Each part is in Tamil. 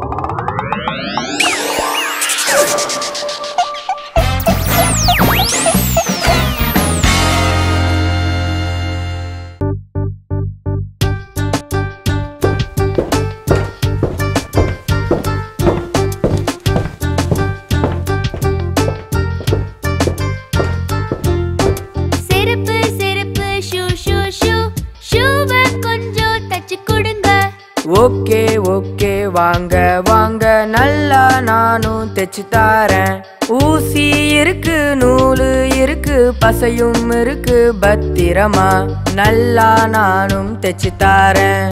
செருப்பு செருப்பு ஷூ ஷூ ஷூ ஷூவை கொஞ்சம் தச்சு கொடுங்க ஓகே ஓகே வாங்க வாங்க நல்லா நானும் தைச்சு தாரேன் ஊசி இருக்கு நூலு இருக்கு பசையும் இருக்கு பத்திரமா நல்லா நானும் தைச்சு தாரேன்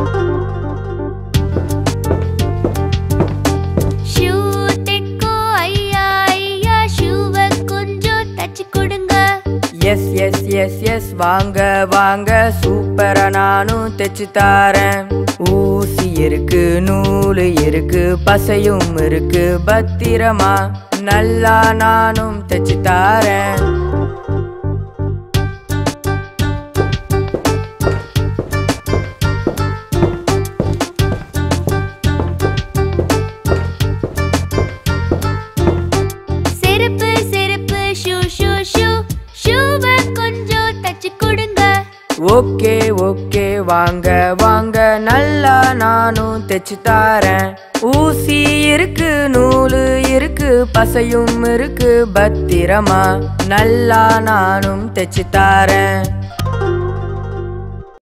ஷூ தைக்கோ ஐயா ஐயா ஷூவை கொஞ்சம் தச்சு கொடுங்க எஸ் எஸ் எஸ் எஸ் வாங்க வாங்க சூப்பரா நானும் தைச்சு தாரேன் ஊசி இருக்கு நூலு இருக்கு பசையும் இருக்கு பத்திரமா நல்லா நானும் தைச்சு தாரேன் செருப்பு செருப்பு ஷூ ஷூ ஷூ ஷூவை கொஞ்சம் தச்சு கொடுங்க ஓகே ஓகே வாங்க வாங்க நல்லா நானும் தைச்சு தாரேன் ஊசி இருக்கு நூலு இருக்கு பசையும் இருக்கு பத்திரமா நல்லா நானும் தைச்சு தாரேன்